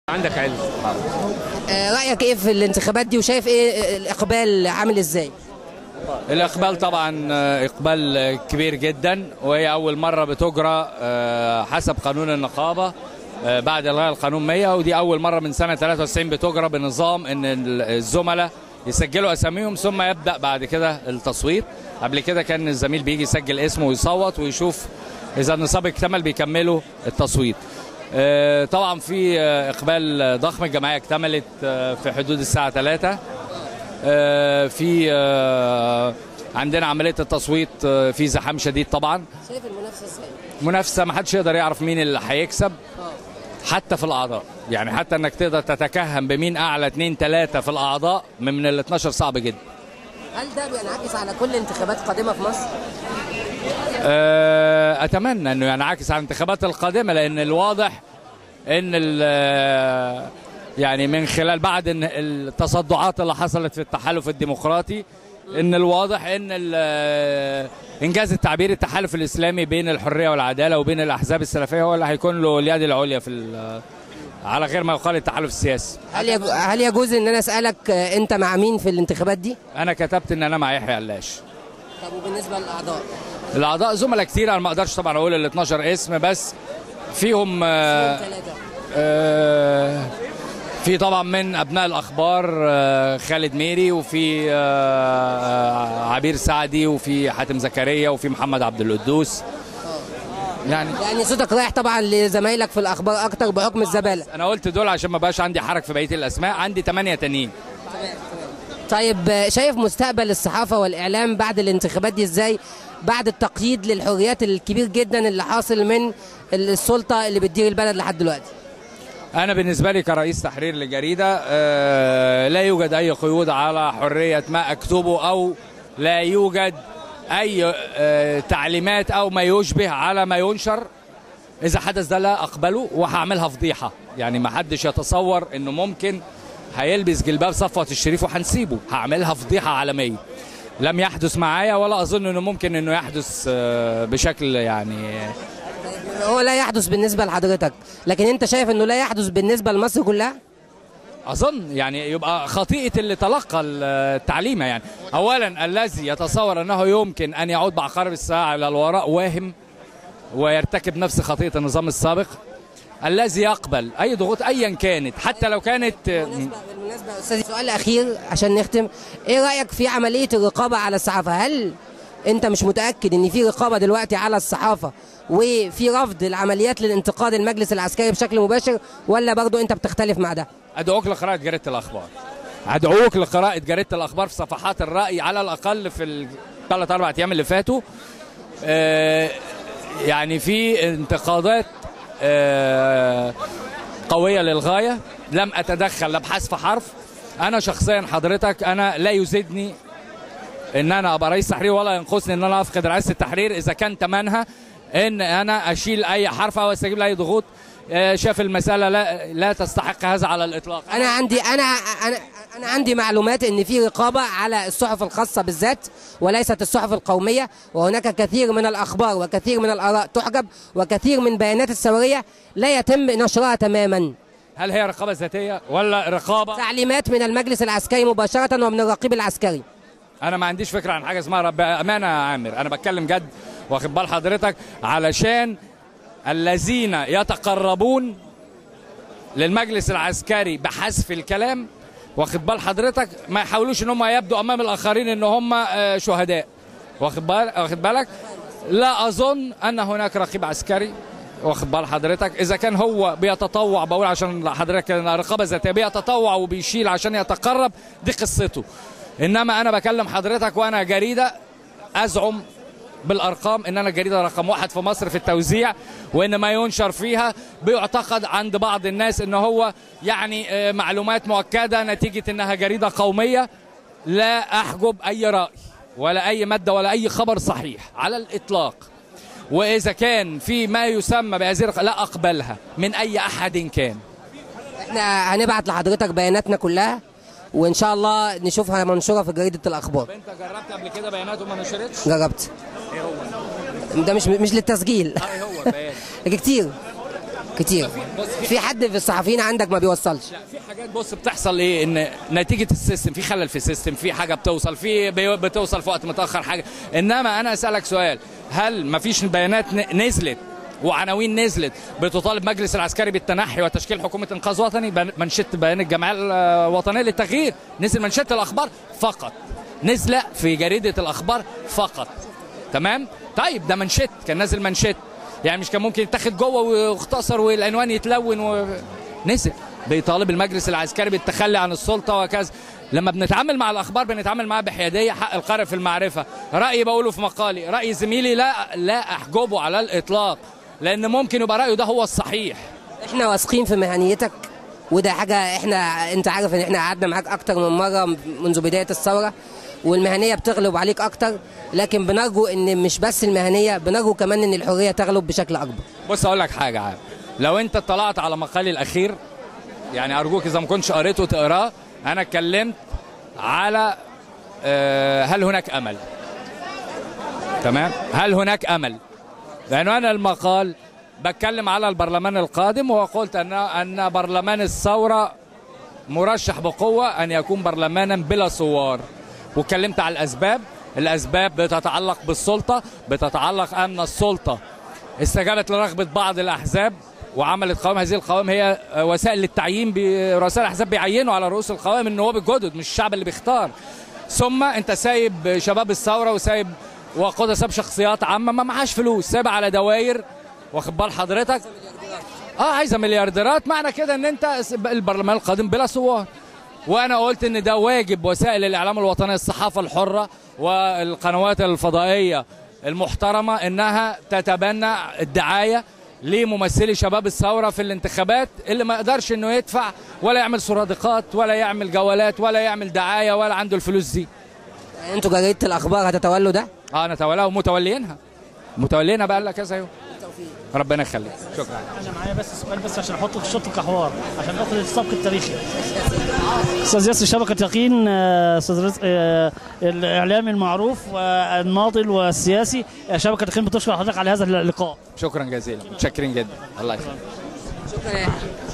عندك علم آه، رأيك ايه في الانتخابات دي وشايف ايه الإقبال عامل ازاي؟ الإقبال طبعا آه، إقبال آه، كبير جدا وهي أول مرة بتجرى آه، حسب قانون النقابة آه، بعد إلغاء القانون 100 ودي أول مرة من سنة 93 بتجرى بنظام إن ال- الزملاء يسجلوا أساميهم ثم يبدأ بعد كده التصويت قبل كده كان الزميل بيجي يسجل اسمه ويصوت ويشوف إذا النصاب اكتمل بيكملوا التصويت آه، طبعا في آه، إقبال ضخم الجمعية اكتملت آه، في حدود الساعة 3 آه، في آه، عندنا عمليه التصويت آه، في زحام شديد طبعا شايف المنافسة ازاي؟ منافسه ما حدش يقدر يعرف مين اللي هيكسب حتى في الاعضاء يعني حتى انك تقدر تتكهن بمين اعلى اتنين تلاته في الاعضاء من من ال 12 صعب جدا هل ده بينعكس على كل انتخابات قادمة في مصر؟ آه، اتمنى انه ينعكس على الانتخابات القادمه لان الواضح ان ال- يعني من خلال بعد إن التصدعات اللي حصلت في التحالف الديمقراطي ان الواضح ان ال- انجاز التعبير التحالف الاسلامي بين الحريه والعداله وبين الاحزاب السلفيه هو اللي هيكون له اليد العليا في ال- على غير ما يقال التحالف السياسي هل يج- هل يجوز ان انا اسالك آه، انت مع مين في الانتخابات دي؟ انا كتبت ان انا مع يحيى علاش طب وبالنسبة للأعضاء؟ الاعضاء زملاء كتير انا ما اقدرش طبعا اقول ال 12 اسم بس فيهم آه، ثلاثة آه، في طبعا من ابناء الاخبار آه، خالد ميري وفي آه، آه، عبير سعدي وفي حاتم زكريا وفي محمد عبد القدوس يعني يعني صوتك رايح طبعا لزمايلك في الأخبار أكتر بحكم الزبالة انا قلت دول عشان ما بقاش عندي حرج في بقيه الاسماء عندي ثمانيه تانيين طيب آه، شايف مستقبل الصحافة والإعلام بعد الانتخابات دي ازاي؟ بعد التقييد للحريات الكبير جدا اللي حاصل من السلطة اللي بتدير البلد لحد دلوقتي انا بالنسبه لي كرئيس تحرير لجريده آه، لا يوجد اي قيود على حريه ما اكتبه او لا يوجد اي آه، تعليمات او ما يشبه على ما ينشر اذا حدث ده لا اقبله وهعملها فضيحه يعني ما حدش يتصور انه ممكن هيلبس جلباب صفوة الشريف وهنسيبه هعملها فضيحه عالميه لم يحدث معايا ولا اظن انه ممكن انه يحدث آه، بشكل يعني هو لا يحدث بالنسبة لحضرتك لكن انت شايف انه لا يحدث بالنسبة لمصر كلها اظن يعني يبقى خطيئه اللي تلقى التعليمه يعني اولا الذي يتصور انه يمكن ان يعود بعقارب الساعه الى الوراء واهم ويرتكب نفس خطيئه النظام السابق الذي يقبل اي ضغوط ايا كانت حتى لو كانت بالمناسبة بالمناسبة يا استاذ سؤال اخير عشان نختم ايه رأيك في عملية الرقابة على الصحافة هل انت مش متأكد ان في رقابة دلوقتي على الصحافة وفي رفض العمليات للانتقاد المجلس العسكري بشكل مباشر ولا برضو انت بتختلف مع ده ادعوك لقراءه جريده الاخبار ادعوك لقراءه جريده الاخبار في صفحات الراي على الاقل في الثلاث اربع ايام اللي فاتوا آه، يعني في انتقادات آه، قويه للغايه لم اتدخل لا بحذف حرف انا شخصيا حضرتك انا لا يزيدني ان انا ابقى رئيس تحرير ولا ينقصني ان انا افقد رئاسه التحرير اذا كان ثمنها ان انا اشيل اي حرف او استجيب لاي ضغوط آه، شاف المساله لا لا تستحق هذا على الاطلاق انا عندي انا انا انا عندي معلومات ان في رقابه على الصحف الخاصه بالذات وليست الصحف القوميه وهناك كثير من الاخبار وكثير من الاراء تحجب وكثير من بيانات الثوريه لا يتم نشرها تماما هل هي رقابه ذاتيه ولا رقابه تعليمات من المجلس العسكري مباشره ومن الرقيب العسكري انا ما عنديش فكره عن حاجه اسمها رب امانه يا عامر انا بتكلم جد واخد بال حضرتك علشان الذين يتقربون للمجلس العسكري بحذف الكلام واخد بال حضرتك ما يحاولوش ان هم يبدوا امام الاخرين ان هم آه، شهداء واخد بال واخد بالك لا اظن ان هناك رقيب عسكري واخد بال حضرتك اذا كان هو بيتطوع بقول عشان حضرتك أنا رقابه ذاتيه بيتطوع وبيشيل عشان يتقرب دي قصته انما انا بكلم حضرتك وانا جريده ازعم بالارقام ان انا الجريده رقم واحد في مصر في التوزيع وان ما ينشر فيها بيعتقد عند بعض الناس ان هو يعني آه، معلومات مؤكده نتيجه انها جريده قوميه لا احجب اي راي ولا اي ماده ولا اي خبر صحيح على الاطلاق واذا كان في ما يسمى بهذه الرق- لا اقبلها من اي احد كان احنا هنبعت لحضرتك بياناتنا كلها وان شاء الله نشوفها منشوره في جريده الاخبار انت جربت قبل كده بيانات وما نشرتش جربت ايه هو ده مش مش للتسجيل ايه هو بيان كتير كتير في حد في الصحفيين عندك ما بيوصلش لا في حاجات بص بتحصل ايه ان نتيجه السيستم في خلل في السيستم في حاجه بتوصل في بي- بتوصل في وقت متاخر حاجه انما انا اسالك سؤال هل ما فيش بيانات ن- نزلت وعناوين نزلت بتطالب مجلس العسكري بالتنحي وتشكيل حكومه انقاذ وطني بن- منشط بيان الجمعيه الوطنيه للتغيير نزل منشط الاخبار فقط نزل في جريده الاخبار فقط تمام طيب ده منشط كان نازل منشط يعني مش كان ممكن يتاخد جوه ويختصر والعنوان يتلون و... نزل بيطالب المجلس العسكري بالتخلي عن السلطه وكذا لما بنتعامل مع الاخبار بنتعامل معاها بحياديه حق القارئ في المعرفه رايي بقوله في مقالي راي زميلي لا لا احجبه على الاطلاق لان ممكن يبقى رايه ده هو الصحيح احنا واثقين في مهنيتك وده حاجه احنا انت عارف ان احنا قعدنا معاك اكتر من مره منذ بدايه الثوره والمهنيه بتغلب عليك اكتر لكن بنرجو ان مش بس المهنيه بنرجو كمان ان الحريه تغلب بشكل اكبر بص اقول لك حاجه عام لو انت اطلعت على مقالي الاخير يعني ارجوك اذا ما كنتش قريته تقراه انا اتكلمت على آه، هل هناك امل تمام هل هناك امل بعنوان المقال بتكلم على البرلمان القادم وقلت ان ان برلمان الثوره مرشح بقوه ان يكون برلمانا بلا ثوار واتكلمت على الاسباب الاسباب بتتعلق بالسلطه بتتعلق ان السلطه استجابت لرغبه بعض الاحزاب وعملت قوائم هذه القوائم هي وسائل للتعيين بي- رؤساء الاحزاب بيعينوا على رؤوس القوائم النواب الجدد مش الشعب اللي بيختار ثم انت سايب شباب الثوره وسايب وقود ساب شخصيات عامه ما معهاش فلوس سايب على دواير واخد بال حضرتك اه عايزه مليارديرات معنى كده ان انت البرلمان القادم بلا ثوار وانا قلت ان ده واجب وسائل الاعلام الوطنيه الصحافه الحره والقنوات الفضائيه المحترمه انها تتبنى الدعايه لممثلي شباب الثوره في الانتخابات اللي ما يقدرش انه يدفع ولا يعمل سرادقات ولا يعمل جولات ولا يعمل دعايه ولا عنده الفلوس دي انتوا جريده الاخبار هتتولوا ده اه نتولاها ومتوليينها متوليينها بقى لها كذا يوم ربنا يخليك شكرا انا معايا بس سؤال بس عشان احط في شوط الكحوار عشان اخد السبق التاريخي استاذ ياسر شبكه يقين آه، استاذ رزق آه، الاعلامي المعروف والناضل والسياسي آه، شبكه يقين بتشكر حضرتك على هذا اللقاء شكرا جزيلا متشكرين جدا الله يخليك شكرا